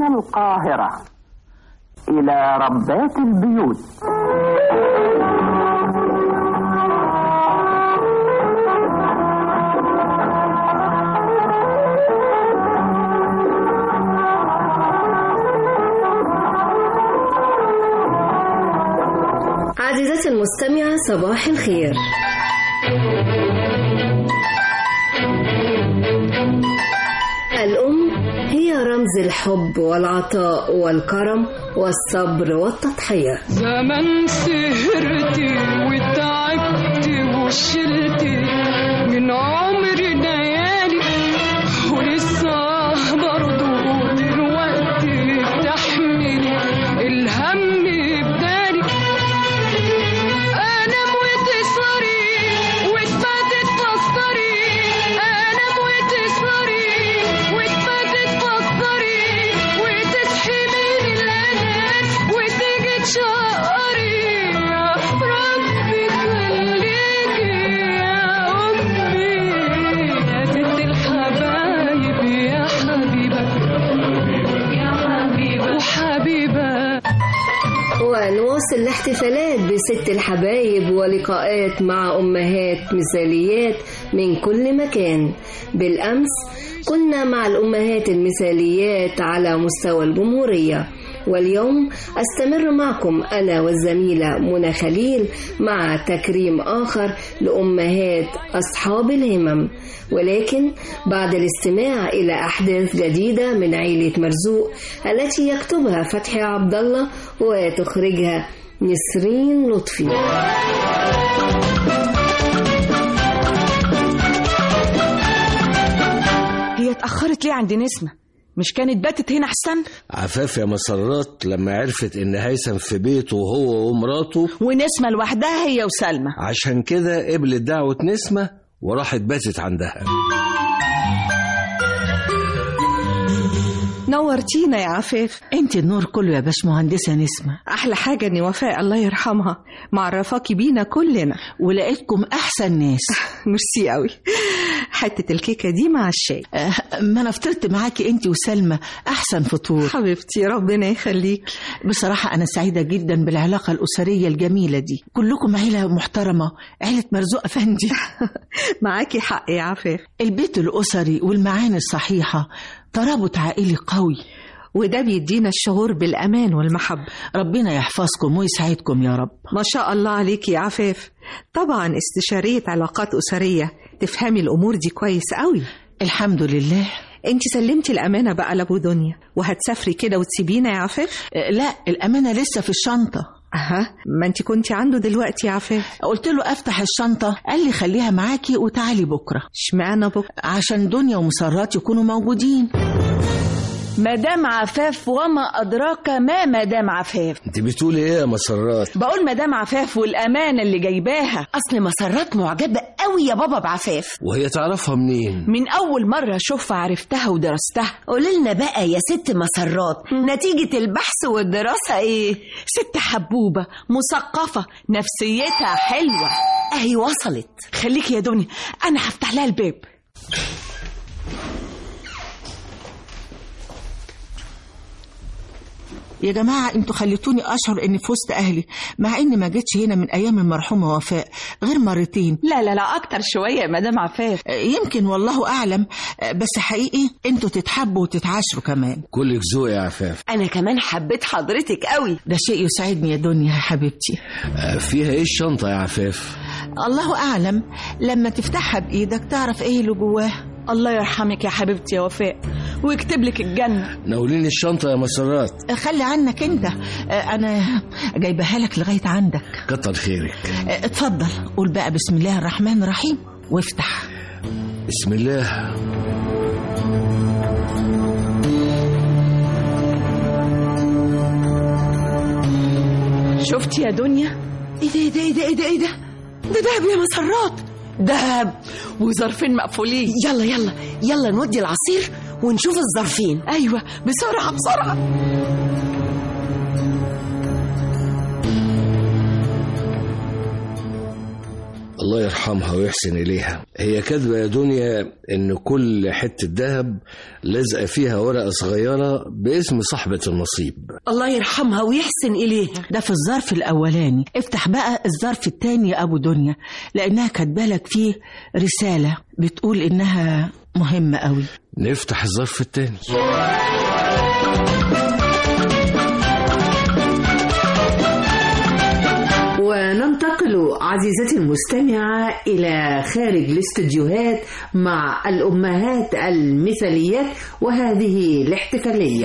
من القاهرة إلى ربات البيوت عزيزتي المستمعة صباح الخير الأم هي رمز الحب والعطاء والكرم والصبر والتضحية زمان سهرتي وتعبتي وشلتي من عمري ليالي ولسه برضه دلوقتي بتحملي الهم بدالي انام وتسهري وتباتي تفكري انام وتسهري وتباتي تفكري وتصحي من الانام وتيجي تشقري يا ربي خليكي يا امي يا ست الحبايب يا حبيبه يا حبيبه وحبيبه ونواصل الاحتفالات بست الحبايب ولقاءات مع أمهات مثاليات من كل مكان بالأمس كنا مع الأمهات المثاليات على مستوى الجمهورية واليوم أستمر معكم أنا والزميلة منى خليل مع تكريم آخر لأمهات أصحاب الهمم ولكن بعد الاستماع إلى أحداث جديدة من عيلة مرزوق التي يكتبها فتحي عبد الله وتخرجها نسرين لطفي هي اتأخرت ليه عند نسمة؟ مش كانت باتت هنا أحسن؟ عفاف يا مسرات لما عرفت ان هيثم في بيته هو ومراته ونسمة لوحدها هي وسلمى عشان كده قبلت دعوة نسمة وراحت باتت عندها نورتينا يا عفاف انت النور كله يا باشمهندسة نسمة احلى حاجه ان وفاء الله يرحمها معرفاكي بينا كلنا ولقيتكم احسن ناس ميرسي قوي حته الكيكه دي مع الشاي آه، ما انا فطرت معاكي انت وسلمى احسن فطور حبيبتي ربنا يخليك بصراحة أنا سعيدة جدا بالعلاقة الأسرية الجميلة دي كلكم عيلة محترمة عيلة مرزوق أفندي معاكي حق يا عفاف البيت الأسري والمعاني الصحيحة ترابط عائلي قوي وده بيدينا الشعور بالامان والمحبه ربنا يحفظكم ويسعدكم يا رب ما شاء الله عليكي يا عفاف طبعا استشاريه علاقات اسريه تفهمي الامور دي كويس قوي الحمد لله انت سلمتي الامانه بقى لابو دنيا وهتسافري كده وتسيبينا يا عفاف آه، لا الأمانة لسه في الشنطة اها ما انت كنتي عنده دلوقتي يا عفاف قلت له أفتح الشنطة قال لي خليها معاكي وتعالي بكرة اشمعنى بكره عشان دنيا ومسرات يكونوا موجودين مدام عفاف وما أدراك ما مدام عفاف انت بتقولي ايه يا مسرات بقول مدام عفاف والأمانة اللي جايباها اصل مسرات معجبه قوي يا بابا بعفاف وهي تعرفها منين من أول مرة أشوفها عرفتها ودرستها قولي لنا بقى يا ست مسرات نتيجه البحث والدراسه ايه ست حبوبة مثقفة نفسيتها حلوة اهي وصلت خليكي يا دنيا أنا هفتح لها الباب يا جماعة انتوا خليتوني أشعر إني في وسط أهلي مع إني ما جيتش هنا من أيام المرحومة وفاء غير مرتين لا لا لا أكتر شوية يا مدام عفاف آه، يمكن والله أعلم آه، بس حقيقي انتوا تتحبوا وتتعاشروا كمان كلك ذوق يا عفاف انا كمان حبيت حضرتك قوي ده شيء يسعدني يا دنيا يا حبيبتي آه، فيها ايه الشنطة يا عفاف الله أعلم لما تفتحها بإيدك تعرف إيه اللي جواها الله يرحمك يا حبيبتي يا وفاء ويكتب لك الجنة ناوليني الشنطة يا مسرات آه، خلي عنك انت آه، أنا جايبها لك لغاية عندك كتر خيرك آه، اتفضل قول بقى بسم الله الرحمن الرحيم وافتح بسم الله شفتي يا دنيا ايه ده ايه ده ايه ده ايه ده ايه ده ده دهب يا مسرات دهب وظرفين مقفولين يلا يلا يلا نودي العصير ونشوف الظرفين ايوه بسرعه بسرعه الله يرحمها ويحسن إليها هي كاتبة يا دنيا إن كل حتة ذهب لازقة فيها ورقة صغيرة باسم صاحبة النصيب الله يرحمها ويحسن إليها ده في الظرف الأولاني افتح بقى الظرف التاني يا أبو دنيا لأنها كاتبالك فيه رسالة بتقول إنها مهمة قوي نفتح الظرف التاني وننتقل عزيزتي المستمعة إلى خارج الاستديوهات مع الأمهات المثاليات وهذه الاحتفالية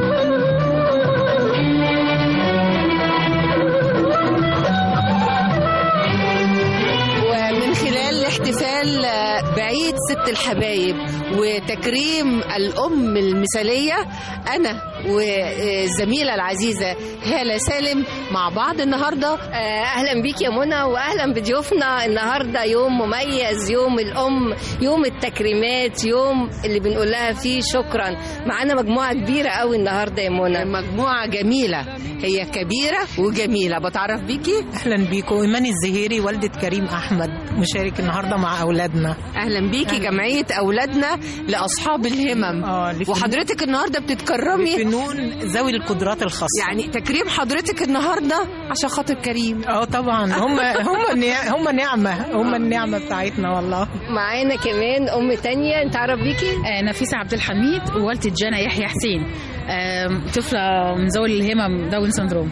ومن خلال الاحتفال بعيد ست الحبايب وتكريم الأم المثالية أنا والزميلة العزيزة هالة سالم مع بعض النهاردة اهلا بيك يا منى واهلا بضيوفنا النهارده يوم مميز يوم الام يوم التكريمات يوم اللي بنقول لها فيه شكرا معانا مجموعه كبيره قوي النهارده يا منى مجموعة جميلة هي كبيرة وجميلة بتعرف بيكي اهلا بيكم ايمان الزهيري والده كريم احمد مشارك النهارده مع اولادنا أهلا بيكي جمعية أولادنا لأصحاب الهمم وحضرتك النهاردة بتتكرمي فنون ذوي القدرات الخاصه يعني تكريم حضرتك النهاردة عشان خاطر كريم اه طبعا هم هم النع- هم نعمه هم النعمه بتاعتنا والله معانا كمان ام تانية انت عارف بيكي آه، نفيسة عبد الحميد ووالدة جانا يحيى حسين آم، طفلة من ذوي الهمم داون سندروم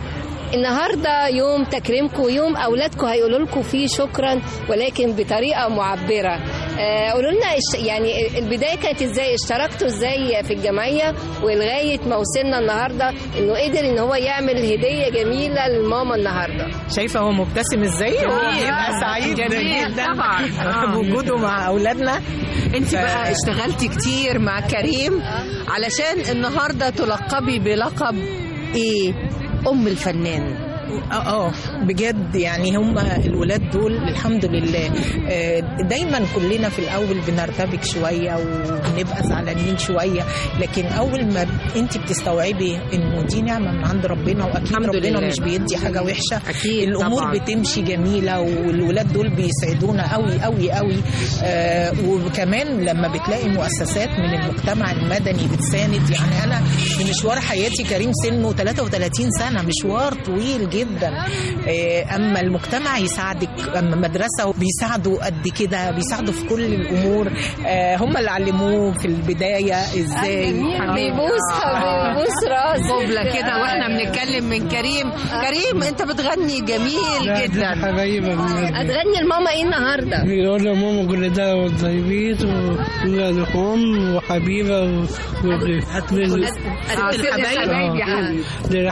النهارده يوم تكريمكم ويوم اولادكم هيقولوا لكم فيه شكرا ولكن بطريقه معبره آه، قولوا لنا إش- يعني البدايه كانت ازاي اشتركتوا ازاي في الجمعيه ولغايه ما وصلنا النهارده انه قدر ان هو يعمل هديه جميله لماما النهارده شايفه هو مبتسم ازاي هو جميل. بيبقى سعيد جميل. جدا طبعاً. آه. بوجوده مع اولادنا انت ف- بقى اشتغلتي كتير مع كريم علشان النهارده تلقبي بلقب ايه ام الفنان اه اه بجد يعني هم الولاد دول الحمد لله آه، دايما كلنا في الاول بنرتبك شويه وبنبقى زعلانين شويه لكن اول ما انت بتستوعبي انه دي نعمه من عند ربنا واكيد الحمد ربنا لله. مش بيدي حاجه وحشه أكيد الامور طبعاً. بتمشي جميله والولاد دول بيسعدونا قوي قوي قوي آه وكمان لما بتلاقي مؤسسات من المجتمع المدني بتساند يعني انا في مشوار حياتي كريم سنه 33 سنه مشوار طويل جدا آه اما المجتمع يساعدك اما مدرسه بيساعدوا قد كده بيساعدوا في كل الامور آه هم اللي علموه في البدايه ازاي بيبوسها بيبوس راس قبلة كده واحنا بنتكلم من كريم كريم انت بتغني جميل جدا حبايبك هتغني لماما ايه النهارده بيقول له ماما كل ده والطيبين ولكم وحبيبة و- و- الحبايب يا حبيبي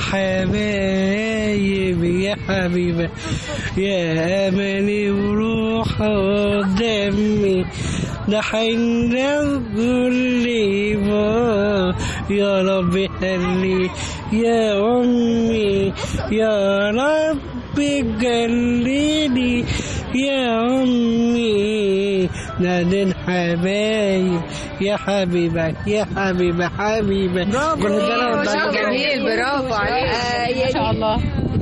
للحبايب يا حبيبة يا أملي وروح ودمي ده حنان كل ما يا رب خلي يا أمي يا رب جليني يا أمي نادي الحبايب يا حبيبة يا حبيبة حبيبة برافو جميل برافو عليك ما شاء الله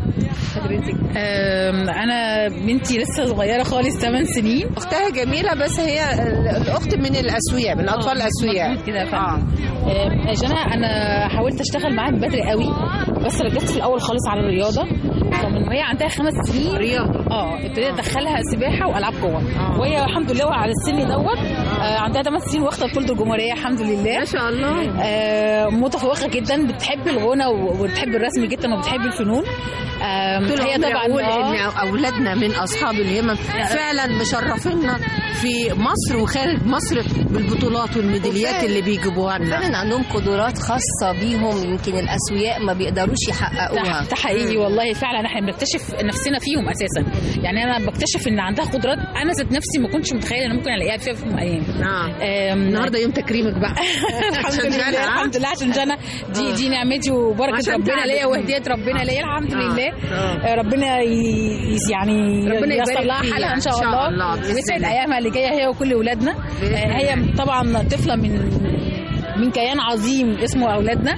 آم، انا بنتي لسه صغيره خالص 8 سنين اختها جميله بس هي ال- الاخت من الاسوياء من الاطفال الاسوياء مظبوط كده فعلا آم، جنى انا حاولت اشتغل معاها من بدري قوي بس رجعت في الاول خالص على الرياضه فمن وهي عندها خمس سنين رياضه اه ابتديت ادخلها سباحه والعاب قوه وهي الحمد لله على السن دوت آه عندها 8 سنين واخده بطوله الجمهوريه الحمد لله ما شاء الله آه متفوقه جدا بتحب الغنى و- وبتحب الرسم جدا وبتحب الفنون آم، طول هي عمري طبعا اقول آه، ان اولادنا من اصحاب الهمم فعلا مشرفينا في مصر وخارج مصر بالبطولات والميداليات اللي بيجيبوها لنا فعلا عندهم قدرات خاصه بيهم يمكن الاسوياء ما بيقدروش يحققوها ده حقيقي والله فعلا احنا بنكتشف نفسنا فيهم اساسا يعني انا بكتشف ان عندها قدرات انا ذات نفسي ما كنتش متخيله ان ممكن الاقيها فيها في يوم من الايام آم، النهارده يوم تكريمك بقى الحمد عشان لله جنى، ها؟ الحمد لله عشان جنى دي دي نعمتي وبركه عشان ربنا تعبت. ليا وهديه ربنا ليا الحمد آه. لله آه. آه، ربنا ي- يعني ربنا ييسر يبارك لها فيها. حالها ان شاء إن شاء الله الله، بإذن ويسعد الله. ايامها اللي جايه هي وكل اولادنا بإذن آه، هي طبعا طفله من من كيان عظيم اسمه اولادنا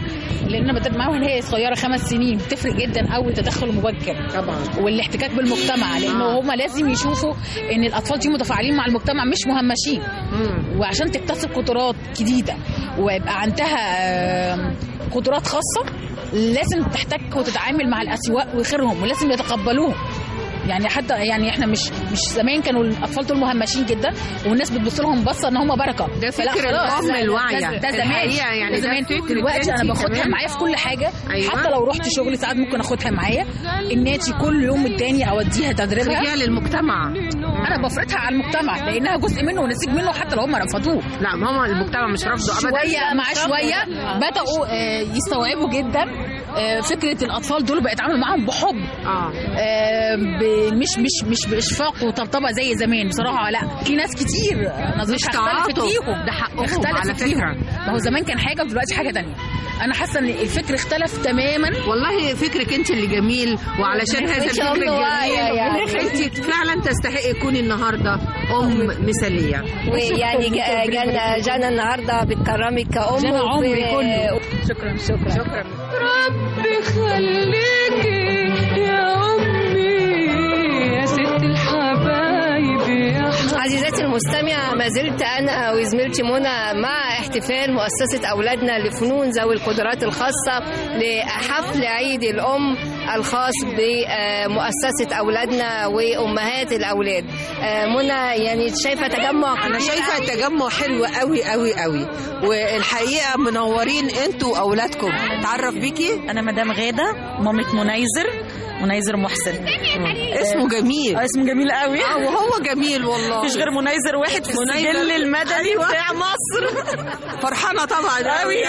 لان انا بتابع معاهم وهي صغيره خمس سنين بتفرق جدا قوي التدخل المبكر طبعا والاحتكاك بالمجتمع لانه آه. هم لازم يشوفوا ان الاطفال دي متفاعلين مع المجتمع مش مهمشين وعشان تكتسب قدرات جديده ويبقى عندها آم، قدرات خاصه لازم تحتك وتتعامل مع الاسواق وغيرهم ولازم يتقبلوهم يعني حتى يعني احنا مش مش زمان كانوا الاطفال دول مهمشين جدا والناس بتبص لهم بصه ان هم بركه ده فلا فكر خلاص، الأم ده- الواعية. ده, ده زمان الحقيقة يعني ده ده زمان فكر دلوقتي انا أنت باخدها كمان. معايا في كل حاجه أيوة. حتى لو رحت شغلي ساعات ممكن اخدها معايا النادي كل يوم التاني اوديها تدريبها ترجع للمجتمع انا بفرضها على المجتمع لانها جزء منه ونسيج منه حتى لو هم رفضوه لا ما هم المجتمع مش رافضه ابدا شويه مع شويه بداوا آه، يستوعبوا جدا آه، فكره الاطفال دول بقى يتعاملوا معاهم بحب اه آه، ب- مش مش مش باشفاق وطبطبه زي زمان بصراحه لا في ناس كتير نظرتها مش اختلفت تعاطف، فيهم ده حقهم اختلفت على فيهم. فكرة. ما هو زمان كان حاجه ودلوقتي حاجه تانية انا حاسه ان الفكر اختلف تماما والله فكرك انت اللي جميل وعلشان هذا إن شاء الفكر الله الجميل يعني. انت فعلا تستحقي تكوني النهارده ام مثاليه ويعني جا- جانا جانا النهارده بتكرمك كأم جانا وب- عمري كله. شكرا شكرا شكرا ربي خليكي يا أمي يا ست الحبايب يا عزيزاتي المستمعة ما زلت أنا وزميلتي منى مع احتفال مؤسسة أولادنا لفنون ذوي القدرات الخاصة لحفل عيد الأم الخاص بمؤسسة أولادنا وأمهات الأولاد آه، منى يعني شايفة تجمع انا كبير شايفه قوي. التجمع حلو قوي قوي قوي والحقيقه منورين انتوا واولادكم تعرف بيكي انا مدام غاده مامة منيزر منيزر محسن اسمه جميل آه، اسمه جميل قوي اه وهو جميل والله مفيش غير منيزر واحد في منيزر. السجل المدني أيوة. بتاع مصر فرحانه طبعا قوي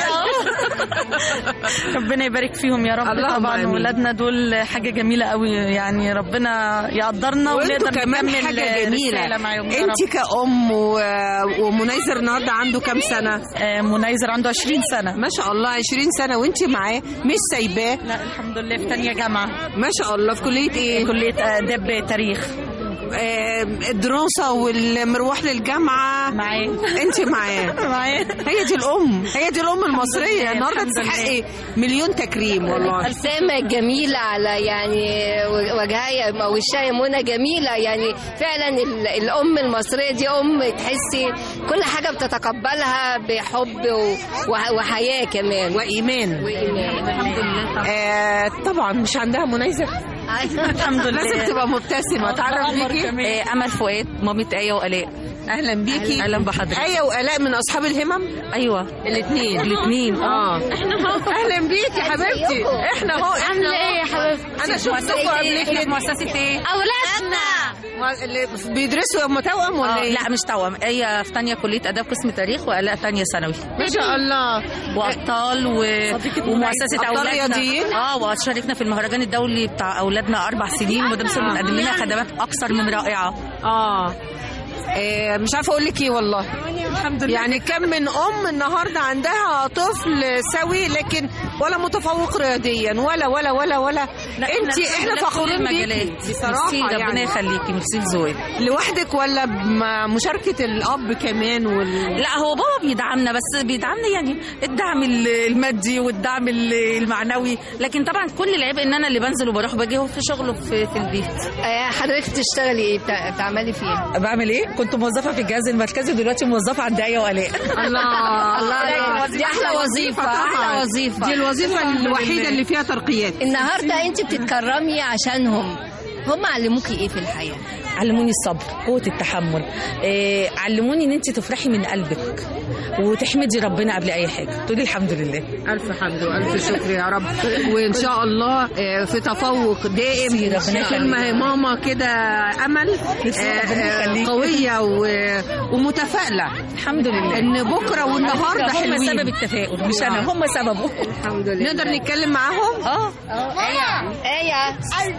ربنا يبارك فيهم يا رب اللهم طبعا آمين. ولادنا دول حاجه جميله قوي يعني ربنا يقدرنا وانتوا ونقدر كمان نكمل حاجه جميله رسالة معاهم يا رب. انت كأم و... ومنيزر النهارده عنده كام سنه آه، منيزر عنده 20 سنه ما شاء الله 20 سنه وانت معاه مش سايباه لا الحمد لله في تانية جامعه ما شاء الله في كليه ايه كليه اداب تاريخ آه، الدراسه والمروح للجامعه معاه انت معاه معاه هي دي الام هي دي الام المصريه لله، النهارده الحمد لله. تستحقي مليون تكريم والله الابتسامة الجميلة على يعني وجهها وشها يا منى جميلة يعني فعلا ال- الأم المصرية دي أم تحسي كل حاجة بتتقبلها بحب و- وح- وحياة كمان وايمان وإيمان الحمد لله آه طبعا مش عندها منيزر الحمد لله لازم تبقى مبتسمه تعرف بيكي آه، امل فؤاد مامة ايه وآلاء اهلا بيكي اهلا بحضرتك ايه وآلاء من اصحاب الهمم ايوه الاثنين الاثنين اه احنا اهلا بيكي حبيبتي احنا اهو احنا ايه يا حبيبتي انا شفتكم قبل كده مؤسسة ايه؟ اولادنا اللي بيدرسوا هم توأم ولا آه ايه لا مش توأم هي في تانية كلية آداب قسم تاريخ وآلاء تانية ثانوي ما شاء الله وأبطال و... ومؤسسة أبطال أولادنا رياضيين؟ اه وشاركنا في المهرجان الدولي بتاع أولادنا أربع سنين وده بسبب بنقدم لنا خدمات أكثر من رائعة اه إيه مش عارفه اقول لك ايه والله الحمد لله يعني كم من ام النهارده عندها طفل سوي لكن ولا متفوق رياضيا ولا ولا ولا ولا انت احنا فخورين بيكي بصراحه ميرسي، ربنا يعني يخليكي ميرسي لزوي لوحدك ولا بمشاركه الاب كمان وال... لا هو بابا بيدعمنا بس بيدعمنا يعني الدعم ال- المادي والدعم ال- المعنوي لكن طبعا كل العيب ان انا اللي بنزل وبروح باجي هو في شغله في, في البيت آه، حضرتك بتشتغلي ايه بتع- بتعملي فيه بعمل ايه كنت موظفه في الجهاز المركزي ودلوقتي موظفه عند ايه وآلاء الله الله دي احلى وظيفه احلى وظيفه دي الوظيفه الوحيده اللي فيها ترقيات النهارده انت بتتكرمي عشانهم هم علموكي ايه في الحياه علموني الصبر قوة التحمل إيه علموني ان انت تفرحي من قلبك وتحمدي ربنا قبل اي حاجة تقولي الحمد لله الف حمد والف شكر يا رب وان شاء الله آه، في تفوق دائم ربنا يخليك. طول ما هي ماما كده امل آه، آه، يخليك. قويه و- ومتفائله الحمد لله ان بكره والنهارده هم حلوين سبب التفاؤل مش انا هم سببه الحمد لله نقدر نتكلم معاهم اه ايه ايه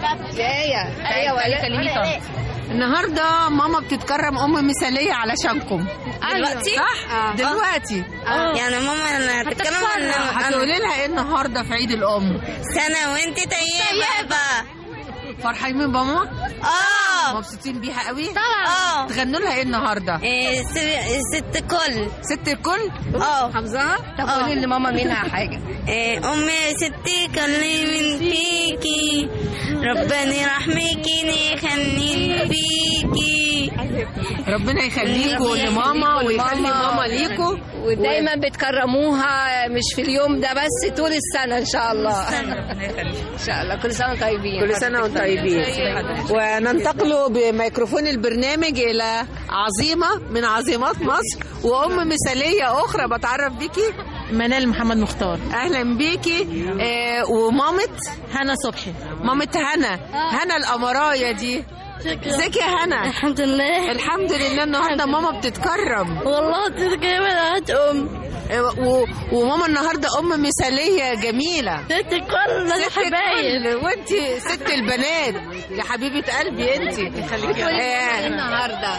ايه ايه ولا النهارده ماما بتتكرم ام مثاليه علشانكم دلوقتي؟ صح دلوقتي آه. يعني ماما انا هتتكلم عن هتقولي لها ايه النهارده في عيد الام سنة وانت طيبة فرحانين بماما اه مبسوطين بيها قوي طبعا. اه تغنوا لها ايه النهارده إيه، س- ست الكل ست الكل اه حافظاها طب قولي لماما منها حاجه إيه، امي يا ستي كلي من فيكي ربنا يرحمكي يخليني فيكي ربنا يخليكوا لماما ويخلي ماما ليكوا ودايما بتكرموها مش في اليوم ده بس طول السنه ان شاء الله ان شاء الله كل سنه وانتم طيبين كل سنه وانتم طيبين وننتقل بميكروفون البرنامج الى عظيمه من عظيمات مصر وام مثاليه اخرى بتعرف بيكي منال محمد مختار اهلا بيكي آه ومامة هنا صبحي مامة هنا هنا الامرايه دي ازيك يا هنا الحمد لله الحمد لله النهارده ماما بتتكرم والله تتكلم ام آه، و... وماما النهارده ام مثاليه جميله ست الكل ست الحبايب الكل وانت ست البنات يا حبيبه قلبي انت آه، النهارده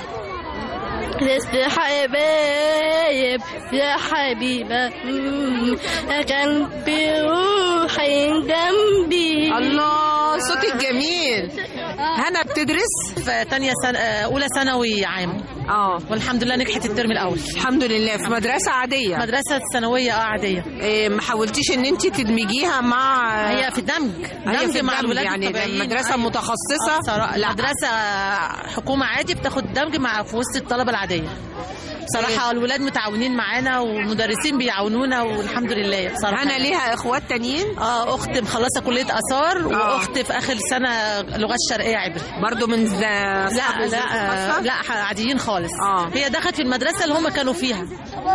ست حبايب يا حبيبة مم، يا قلبي روحي جنبي الله صوتك جميل هنا بتدرس في تانية سنة آه، أولى ثانوي عام اه والحمد لله نجحت الترم الأول الحمد لله في مدرسه عاديه مدرسة ثانوية اه عادية إيه ما حاولتيش ان انت تدمجيها مع هي في دمج هي في دمج مع الدمج، الولاد يعني الطبيعيين. مدرسة أيوة. متخصصة؟ آه، صراحة لا مدرسة حكومة عادي بتاخد دمج مع في وسط الطلبة العادية صراحة الولاد متعاونين معانا والمدرسين بيعاونونا والحمد لله بصراحة هنا ليها اخوات تانيين اه اخت مخلصه كليه اثار واخت في اخر سنه لغات شرقيه عبري برضو من ز- لا أصحاب لا الظروف آه، الخاصة؟ لا عاديين خالص آه. هي دخلت في المدرسه اللي هم كانوا فيها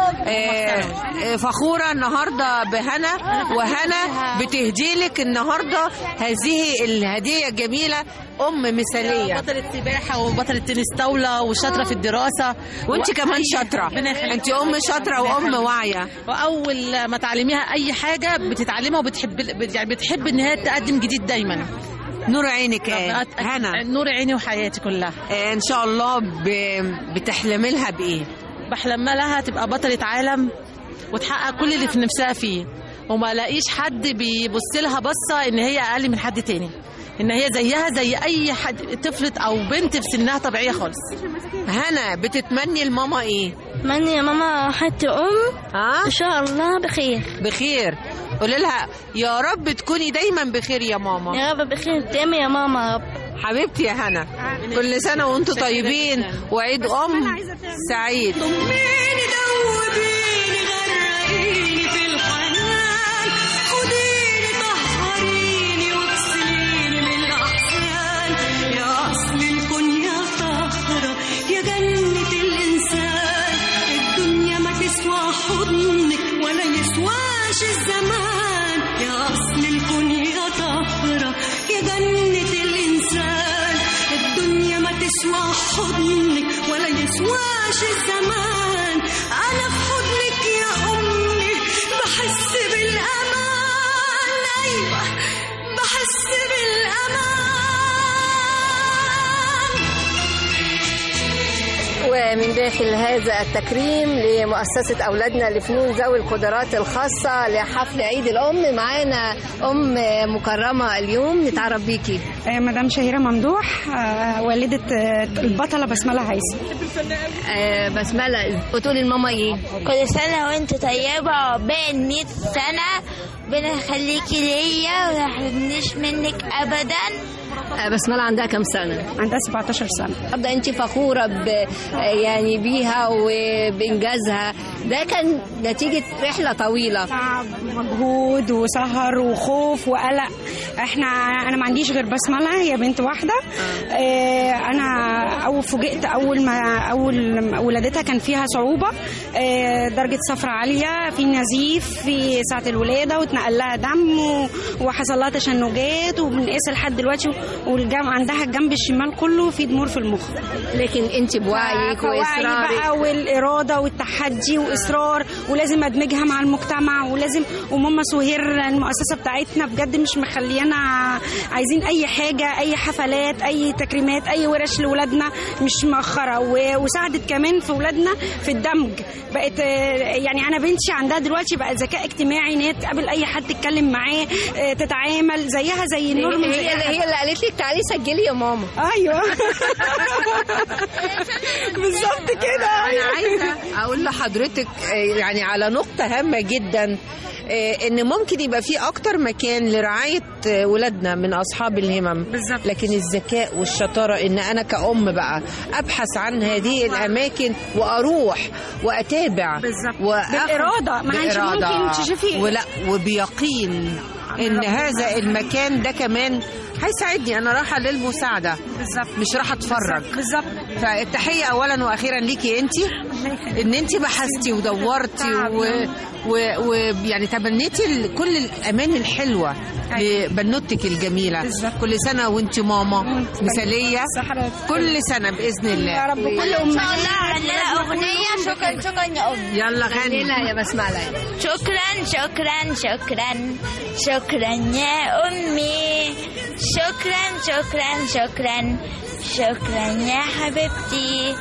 آه، آه، فخورة النهاردة بهنا وهنا بتهدي لك النهاردة هذه الهدية الجميلة أم مثالية بطلة سباحه وبطلة تنس طاوله وشاطره في الدراسه وانت و- كمان شاطرة ربنا يخليك. انت أم شاطرة وأم واعية واول ما تعلميها اي حاة بتتعلمها وبتحب بت- يعني بتحب ان هي تقدم جديد دايما نور عينك آه، هنا نور عيني وحياتي كلها آه، إن شاء الله ب- بتحلمي لها بإيه بحلم لها تبقى بطلة عالم وتحقق كل اللي في نفسها فيه وما لاقيش حد بيبص لها بصة ان هي اقل من حد تاني ان هي زيها زي اي حد طفلة او بنت في سنها طبيعية خالص هنا بتتمني لماما إيه من يا ماما حتى أم ها إن شاء الله بخير بخير قولي لها يا رب تكوني دايما بخير يا ماما يا رب بخير دايما يا ماما يا رب حبيبتي يا هنا كل سنة وانتم طيبين وعيد أم سعيد طمني دوبيني غرقيني في الحنان خديني طهريني واغسليني من الأحزان يا أصل الكون يا طهرة يا جنة الإنسان الدنيا ما تسوى حضنك ولا يسواش الزمان يا أصل الكون يا طهرة يا جنة الإنسان الدنيا ما تسوى حضنك ولا يسواش الزمان أنا في حضنك يا أمي بحس بالأمان أيوة بحس بالأمان ومن داخل هذا التكريم لمؤسسة أولادنا لفنون ذوي القدرات الخاصة لحفل عيد الأم معانا أم مكرمة اليوم نتعرف بيكي آه، مدام شهيرة ممدوح آه، والدة آه، البطلة بسملة عايسي آه، بسملة بتقولي لماما إيه؟ كل سنة وانت طيبة عقبال 100 سنة ربنا يخليكي ليا وما يحرمنيش منك أبدا آه، بسملة عندها كام سنة؟ عندها 17 سنة أبدا أنت فخورة ب يعني بيها وبإنجازها ده كان نتيجة رحلة طويلة تعب مجهود وسهر وخوف وقلق احنا انا ما عنديش غير بسمله هي بنت واحده اه انا او فوجئت اول ما اول ما ولادتها كان فيها صعوبه اه درجه صفرة عاليه في نزيف في ساعه الولاده واتنقل لها دم و- وحصل لها تشنجات وبنقيس لحد دلوقتي والجنب عندها الجنب الشمال كله في ضمور في المخ لكن انت بوعيك فوعي واصرارك بقى والاراده والتحدي واصرار ولازم ادمجها مع المجتمع ولازم وماما سهير المؤسسه بتاعتنا بجد مش مخليانا عايزين اي حاجه اي حفلات اي تكريمات اي ورش لاولادنا مش مأخره و- وساعدت كمان في ولادنا في الدمج بقت آه، يعني انا بنتي عندها دلوقتي بقى ذكاء اجتماعي ان هي تقابل اي حد تتكلم معاه آه، تتعامل زيها زي النورم هي زي هي, أي حد. هي اللي قالت لك تعالي سجلي يا ماما ايوه بالظبط كده انا عايزه اقول لحضرتك آه، يعني على نقطه هامه جدا آه، ان ممكن يبقى في اكتر مكان لرعايه آه، ولادنا من اصحاب الهمم بالزبط. لكن الذكاء والشطاره ان انا كأم بقى ابحث عن هذه الاماكن واروح واتابع بالظبط بالإرادة. ما انت ممكن تشوفي- ولا وبيقين ان هذا المكان ده كمان هيساعدني انا رايحه للمساعده بالظبط مش رايحه اتفرج بالظبط فالتحيه اولا واخيرا ليكي انت ان انت بحثتي ودورتي ويعني و... و... يعني تبنيتي ال- كل الاماني الحلوه لبنوتك الجميله كل سنه وانت ماما مثاليه كل سنه باذن الله يا رب كل ان شاء الله عندنا اغنيه شكرا شكرا يا امي يلا غني لا يا بسمع شكرا شكرا شكرا شكرا يا امي شكرا شكرا شكرا شكرا يا حبيبتي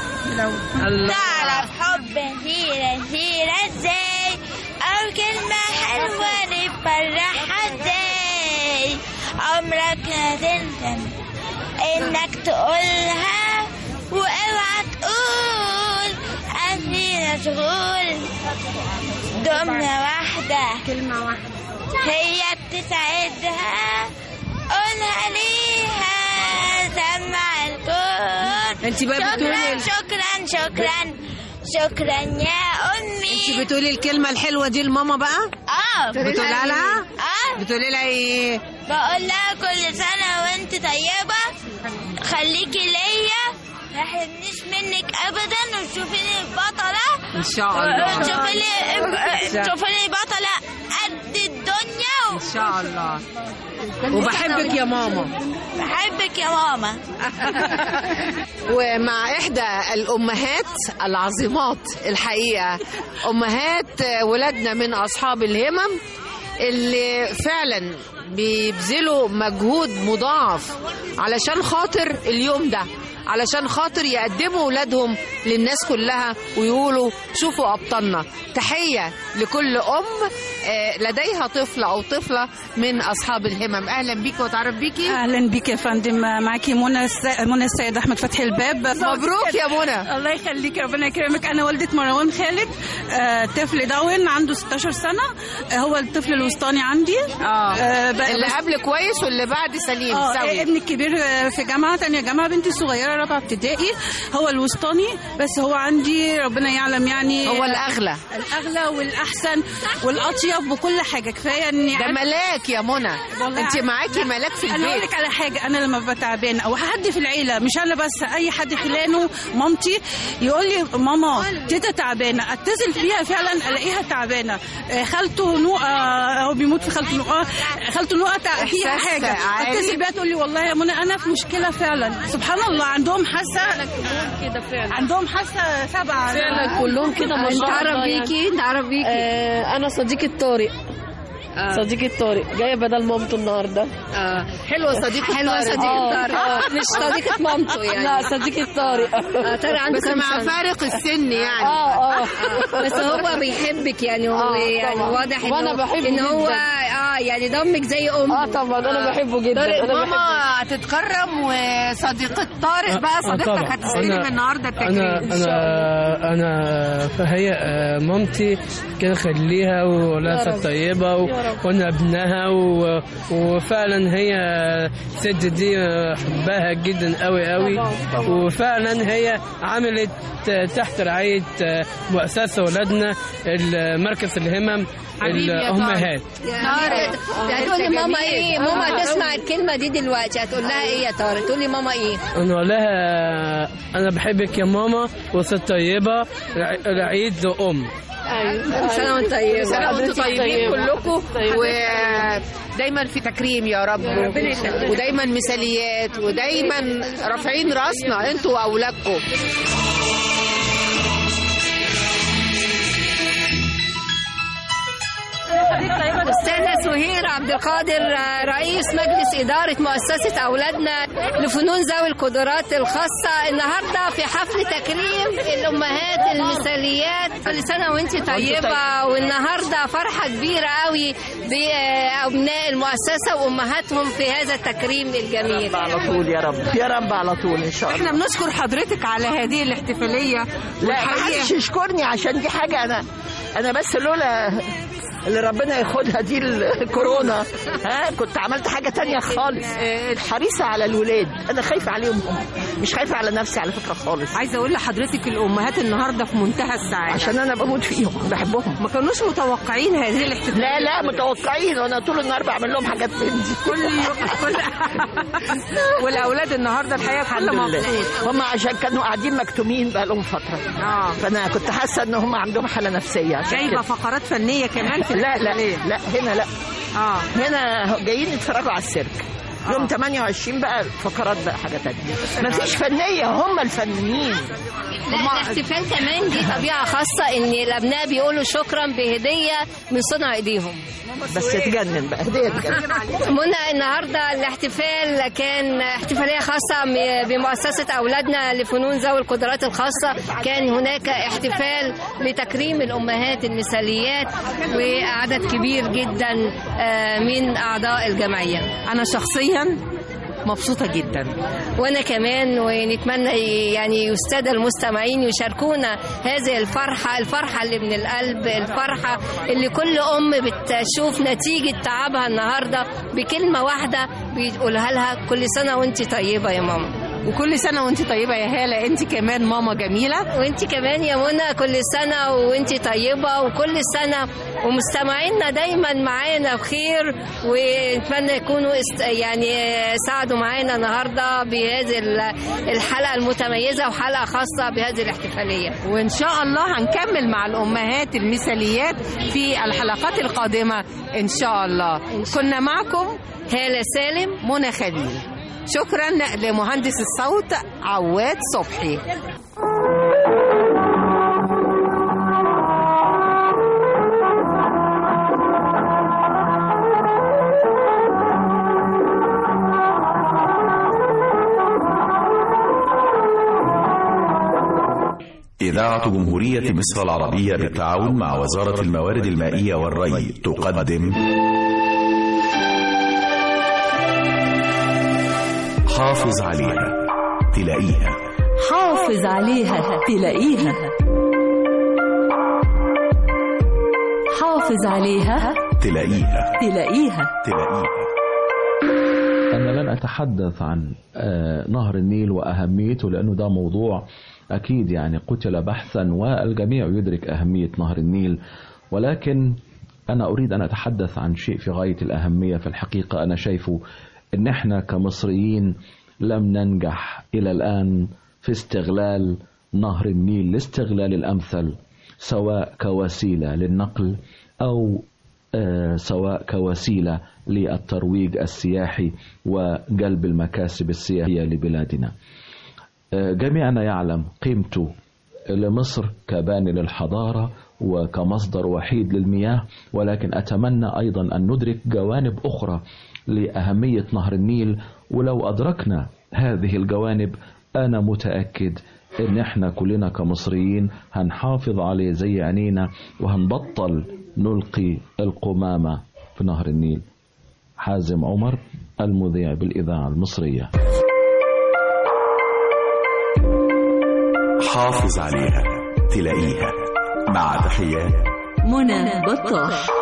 تعرف حب هيرة هيرة ازاي او كلمة حلوة نفرحها ازاي عمرك هتندم انك تقولها واوعى تقول انا مشغول جملة واحدة كلمة واحدة هي بتسعدها قولها ليها سمع الكون انت بقى شكرا بتقولي- شكرا شكرا شكرا يا امي انت بتقولي الكلمه الحلوه دي لماما بقى اه بتقولها لها اه بتقولي لها ايه بقول لها كل سنة وانت طيبة خليكي ليا ما يحرمنيش منك ابدا وتشوفيني البطلة ان شاء الله تشوفي لي تشوفي لي بطلة قد الدنيا ان شاء الله وبحبك يا ماما بحبك يا ماما ومع إحدى الأمهات العظيمات الحقيقة أمهات ولادنا من أصحاب الهمم اللي فعلا بيبذلوا مجهود مضاعف علشان خاطر اليوم ده علشان خاطر يقدموا ولادهم للناس كلها ويقولوا شوفوا أبطالنا تحية لكل أم آه، لديها طفل أو طفلة من أصحاب الهمم أهلا بيك وتعرف بيكي اهلا بيك يا فندم معاكي منى الس- منى السيد احمد فتحي الباب مبروك يا منى. الله يخليك ربنا يكرمك انا والده مروان خالد آه، طفل داون عنده 16 سنه آه، هو الطفل الوسطاني عندي اه ب- اللي بس- قبل كويس واللي بعد سليم اه سوي ابني الكبير آه، في جامعه تانية جامعه بنتي الصغيره رابعه ابتدائي هو الوسطاني بس هو عندي ربنا يعلم يعني هو الأغلى. الاغلى والاحسن والاطيب وكل حاجه كفايه اني ده ملاك يا منى انت معاكي ملاك في انا اقول البيت لك على حاجه انا لما ببقى تعبانه او حد في العيله مش انا بس اي حد خلانه مامتي يقول لي ماما تيتا تعبانه اتصل فيها فعلا الاقيها تعبانه آه، خالته نوقه هو بيموت في خالته نوقه خالته نوقه تع- فيها إحساس حاجه عالي. اتصل بيها تقول لي والله يا منى انا في مشكله فعلا سبحان الله عندهم حاسه كده فعلا عندهم حاسه سبعه فعلا كلهم كده ما شاء الله نتعرف يعني. بيكي نتعرف بيكي آه انا صديقة طارق آه. صديقة طارق جاية بدل مامته النهاردة اه حلوة صديقة حلوة طارق. صديقة آه، طارق آه. مش صديقة مامته يعني لا صديقة طارق آه، طارق عنده بس كام مع سنة؟ فارق السن يعني اه اه بس هو بيحبك يعني هو آه، يعني طبعاً. واضح وأنا انه بحبه ان هو جداً. اه يعني ضمك زي امه اه طبعا انا بحبه جدا طارق انا ماما هتتكرم وصديقة طارق بقى آه، صديقتك طبعاً. هتستلم أنا- النهارده انا التكريم انا انا فهي آه، مامتي كده خليها وولادها يا رب. طيبه و- يا رب. وانا ابنها و- وفعلا هي الست دي آه، حبها جدا قوي قوي طبعاً، طبعاً. وفعلا هي عملت آه، تحت رعايه آه، مؤسسه ولادنا مركز الهمم حبيبي يا الامهات طارق هتقولي ماما ايه ماما هتسمع الكلمة دي دلوقتي هتقول لها ايه يا طارق تقولي ماما ايه انا اقول لها انا بحبك يا ماما وست طيبه رع- رعيد ام ايوه كل سنة وانت طيبة سنة وانتم حضرتك طيبين طيبة. كلكم طيبة. ودايما في تكريم يا رب ربنا يخليك. ودايما مثاليات ودايما رافعين راسنا انتوا واولادكم استاذة سهير عبد عبد القادر آه، رئيس مجلس إدارة مؤسسة أولادنا لفنون ذوي القدرات الخاصة النهاردة في حفل تكريم الأمهات المثاليات كل سنة وأنت طيبة والنهاردة فرحة كبيرة قوي بأبناء المؤسسة وأمهاتهم في هذا التكريم الجميل على طول يا رب يا رب على طول ان شاء الله احنا بنشكر حضرتك على هذه الاحتفاليه لا والحقيقة- محدش يشكرني عشان دي حاجه انا انا بس لولا اللي ربنا ياخدها دي الكورونا ها كنت عملت حاجه تانية خالص آه، حريصه على الولاد انا خايفه عليهم هم مش خايفه على نفسي على فكره خالص عايزه اقول لحضرتك الامهات النهارده في منتهى السعاده عشان انا بموت فيهم بحبهم ما كانوش متوقعين هذه الاحتفاليه لا لا متوقعين وانا طول النهار بعمل لهم حاجات من دي كل يوم كل والاولاد النهارده الحقيقه كل الحمد لله مبسوط هم عشان كانوا قاعدين مكتومين بقى لهم فتره اه فانا كنت حاسه ان هم عندهم حاله نفسيه عشان جايبه كده. فقرات فنيه كمان في لا لا الاحتفالية. لا هنا لا اه هنا جايين يتفرجوا على السيرك يوم 28 بقى فقرات بقى حاجه تانية مفيش فنيه هم الفنانين لا الاحتفال كمان دي طبيعة خاصة إن الأبناء بيقولوا شكرا بهدية من صنع إيديهم بس تجنن بقى هديه تجنن منى النهارده الاحتفال كان احتفاليه خاصه م- بمؤسسه اولادنا لفنون ذوي القدرات الخاصه كان هناك احتفال لتكريم الامهات المثاليات وعدد كبير جدا آه، من اعضاء الجمعيه انا شخصيا مبسوطه جدا وانا كمان ونتمنى يعني يستدى المستمعين يشاركونا هذه الفرحه الفرحه اللي من القلب الفرحه اللي كل ام بتشوف نتيجه تعبها النهارده بكلمه واحده بيقولها لها كل سنه وانت طيبه يا ماما وكل سنه وانت طيبه يا هاله انت كمان ماما جميله وانت كمان يا منى كل سنه وانت طيبه وكل سنه ومستمعينا دايما معانا بخير ونتمنى يكونوا است يعني ساعدوا معانا النهارده بهذه ال- الحلقه المتميزه وحلقه خاصه بهذه الاحتفاليه وان شاء الله هنكمل مع الامهات المثاليات في الحلقات القادمه ان شاء الله كنا معكم هاله سالم منى خليل شكرا لمهندس الصوت عواد صبحي إذاعة جمهورية مصر العربية بالتعاون مع وزارة الموارد المائية والري تقدم حافظ عليها تلاقيها حافظ عليها تلاقيها حافظ عليها تلاقيها تلاقيها تلاقيها أنا لن أتحدث عن آه، نهر النيل وأهميته لأنه ده موضوع أكيد يعني قتل بحثا والجميع يدرك أهمية نهر النيل ولكن أنا أريد أن أتحدث عن شيء في غاية الأهمية في الحقيقة أنا شايفه أن إحنا كمصريين لم ننجح إلى الآن في استغلال نهر النيل الاستغلال الأمثل سواء كوسيلة للنقل أو آه، سواء كوسيلة للترويج السياحي وجلب المكاسب السياحية لبلادنا آه، جميعنا يعلم قيمته لمصر كباني للحضارة وكمصدر وحيد للمياه ولكن أتمنى أيضا أن ندرك جوانب أخرى لأهمية نهر النيل ولو أدركنا هذه الجوانب أنا متأكد إن إحنا كلنا كمصريين هنحافظ عليه زي عينينا وهنبطل نلقي القمامة في نهر النيل حازم عمر المذيع بالإذاعة المصرية حافظ عليها تلاقيها مع تحيات منى بطاح